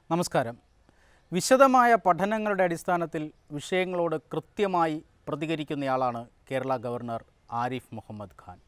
നമസ്കാരം വിശദമായ പഠനങ്ങളുടെ അടിസ്ഥാനത്തിൽ വിഷയങ്ങളോട് കൃത്യമായി പ്രതികരിക്കുന്നയാളാണ് കേരള ഗവർണർ ആരിഫ് മുഹമ്മദ് ഖാൻ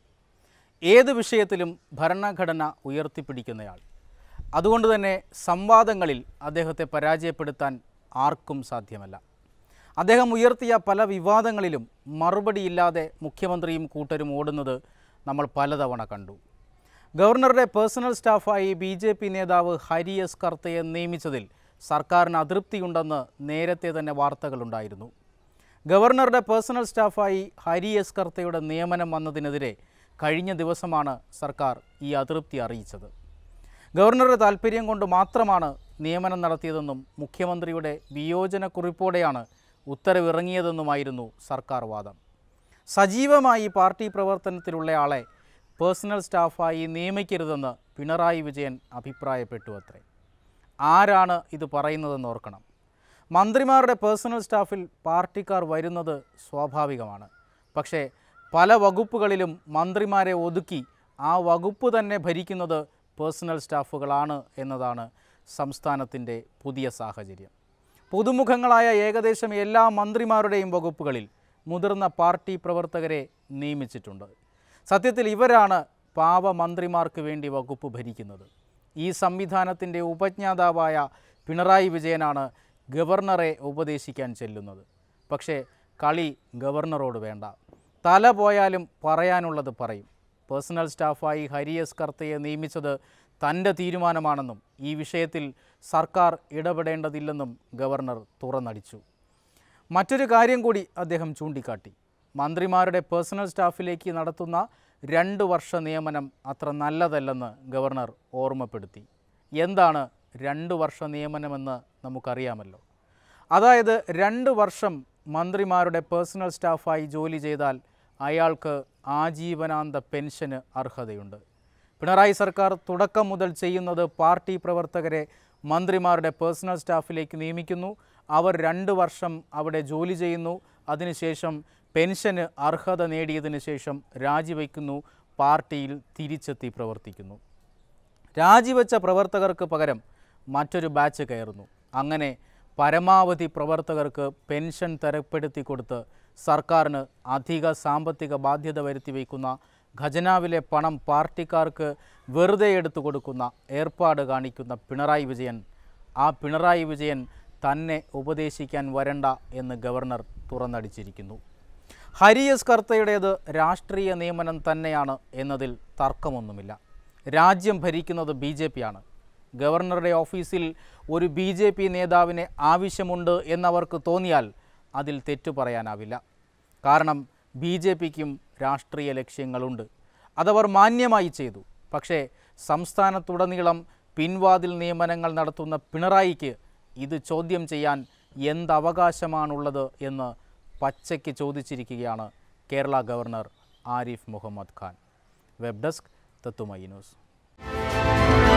ഏത് വിഷയത്തിലും ഭരണഘടന ഉയർത്തിപ്പിടിക്കുന്നയാൾ അതുകൊണ്ട് തന്നെ സംവാദങ്ങളിൽ അദ്ദേഹത്തെ പരാജയപ്പെടുത്താൻ ആർക്കും സാധ്യമല്ല അദ്ദേഹം ഉയർത്തിയ പല വിവാദങ്ങളിലും മറുപടിയില്ലാതെ മുഖ്യമന്ത്രിയും കൂട്ടരും ഓടുന്നത് നമ്മൾ പലതവണ കണ്ടു ഗവർണറുടെ പേഴ്സണൽ സ്റ്റാഫായി ബി ജെ പി നേതാവ് ഹരി എസ് കർത്തയെ നിയമിച്ചതിൽ സർക്കാരിന് അതൃപ്തിയുണ്ടെന്ന് നേരത്തെ തന്നെ വാർത്തകളുണ്ടായിരുന്നു ഗവർണറുടെ പേഴ്സണൽ സ്റ്റാഫായി ഹരി എസ് കർത്തയുടെ നിയമനം വന്നതിനെതിരെ കഴിഞ്ഞ ദിവസമാണ് സർക്കാർ ഈ അതൃപ്തി അറിയിച്ചത് ഗവർണറുടെ താൽപ്പര്യം കൊണ്ട് മാത്രമാണ് നിയമനം നടത്തിയതെന്നും മുഖ്യമന്ത്രിയുടെ വിയോജനക്കുറിപ്പോടെയാണ് ഉത്തരവിറങ്ങിയതെന്നുമായിരുന്നു സർക്കാർ വാദം സജീവമായി പാർട്ടി പ്രവർത്തനത്തിലുള്ളയാളെ പേഴ്സണൽ സ്റ്റാഫായി നിയമിക്കരുതെന്ന് പിണറായി വിജയൻ അഭിപ്രായപ്പെട്ടു അത്രേ ആരാണ് ഇത് പറയുന്നതെന്ന് ഓർക്കണം മന്ത്രിമാരുടെ പേഴ്സണൽ സ്റ്റാഫിൽ പാർട്ടിക്കാർ വരുന്നത് സ്വാഭാവികമാണ് പക്ഷേ പല വകുപ്പുകളിലും മന്ത്രിമാരെ ഒതുക്കി ആ വകുപ്പ് തന്നെ ഭരിക്കുന്നത് പേഴ്സണൽ സ്റ്റാഫുകളാണ് എന്നതാണ് സംസ്ഥാനത്തിൻ്റെ പുതിയ സാഹചര്യം പുതുമുഖങ്ങളായ ഏകദേശം എല്ലാ മന്ത്രിമാരുടെയും വകുപ്പുകളിൽ മുതിർന്ന പാർട്ടി പ്രവർത്തകരെ നിയമിച്ചിട്ടുണ്ട് സത്യത്തിൽ ഇവരാണ് പാവ മന്ത്രിമാർക്ക് വേണ്ടി വകുപ്പ് ഭരിക്കുന്നത് ഈ സംവിധാനത്തിൻ്റെ ഉപജ്ഞാതാവായ പിണറായി വിജയനാണ് ഗവർണറെ ഉപദേശിക്കാൻ ചെല്ലുന്നത് പക്ഷേ കളി ഗവർണറോട് വേണ്ട തല പോയാലും പറയാനുള്ളത് പറയും പേഴ്സണൽ സ്റ്റാഫായി ഹരി എസ് കർത്തയെ നിയമിച്ചത് തൻ്റെ തീരുമാനമാണെന്നും ഈ വിഷയത്തിൽ സർക്കാർ ഇടപെടേണ്ടതില്ലെന്നും ഗവർണർ തുറന്നടിച്ചു മറ്റൊരു കാര്യം കൂടി അദ്ദേഹം ചൂണ്ടിക്കാട്ടി മന്ത്രിമാരുടെ പേഴ്സണൽ സ്റ്റാഫിലേക്ക് നടത്തുന്ന രണ്ട് വർഷ നിയമനം അത്ര നല്ലതല്ലെന്ന് ഗവർണർ ഓർമ്മപ്പെടുത്തി എന്താണ് രണ്ട് വർഷ നിയമനമെന്ന് നമുക്കറിയാമല്ലോ അതായത് രണ്ട് വർഷം മന്ത്രിമാരുടെ പേഴ്സണൽ സ്റ്റാഫായി ജോലി ചെയ്താൽ അയാൾക്ക് ആജീവനാന്ത പെൻഷന് അർഹതയുണ്ട് പിണറായി സർക്കാർ തുടക്കം മുതൽ ചെയ്യുന്നത് പാർട്ടി പ്രവർത്തകരെ മന്ത്രിമാരുടെ പേഴ്സണൽ സ്റ്റാഫിലേക്ക് നിയമിക്കുന്നു അവർ രണ്ട് വർഷം അവിടെ ജോലി ചെയ്യുന്നു അതിനുശേഷം പെൻഷന് അർഹത നേടിയതിനു ശേഷം രാജിവെക്കുന്നു പാർട്ടിയിൽ തിരിച്ചെത്തി പ്രവർത്തിക്കുന്നു രാജിവെച്ച പ്രവർത്തകർക്ക് പകരം മറ്റൊരു ബാച്ച് കയറുന്നു അങ്ങനെ പരമാവധി പ്രവർത്തകർക്ക് പെൻഷൻ തരപ്പെടുത്തി കൊടുത്ത് സർക്കാരിന് അധിക സാമ്പത്തിക ബാധ്യത വരുത്തി വയ്ക്കുന്ന ഖജനാവിലെ പണം പാർട്ടിക്കാർക്ക് വെറുതെ എടുത്തു കൊടുക്കുന്ന ഏർപ്പാട് കാണിക്കുന്ന പിണറായി വിജയൻ ആ പിണറായി വിജയൻ തന്നെ ഉപദേശിക്കാൻ വരണ്ട എന്ന് ഗവർണർ തുറന്നടിച്ചിരിക്കുന്നു ഹരി എസ് കർത്തയുടേത് രാഷ്ട്രീയ നിയമനം തന്നെയാണ് എന്നതിൽ തർക്കമൊന്നുമില്ല രാജ്യം ഭരിക്കുന്നത് ബി ജെ പിയാണ് ഗവർണറുടെ ഓഫീസിൽ ഒരു ബി ജെ പി നേതാവിനെ ആവശ്യമുണ്ട് എന്നവർക്ക് തോന്നിയാൽ അതിൽ തെറ്റു പറയാനാവില്ല കാരണം ബി ജെ പിക്കും രാഷ്ട്രീയ ലക്ഷ്യങ്ങളുണ്ട് അതവർ മാന്യമായി ചെയ്തു പക്ഷേ സംസ്ഥാനത്തുടനീളം പിൻവാതിൽ നിയമനങ്ങൾ നടത്തുന്ന പിണറായിക്ക് ഇത് ചോദ്യം ചെയ്യാൻ എന്തവകാശമാണുള്ളത് എന്ന് പച്ചയ്ക്ക് ചോദിച്ചിരിക്കുകയാണ് Kerala governor Arif Mohammad Khan web desk തത്തുമൈ ന്യൂസ്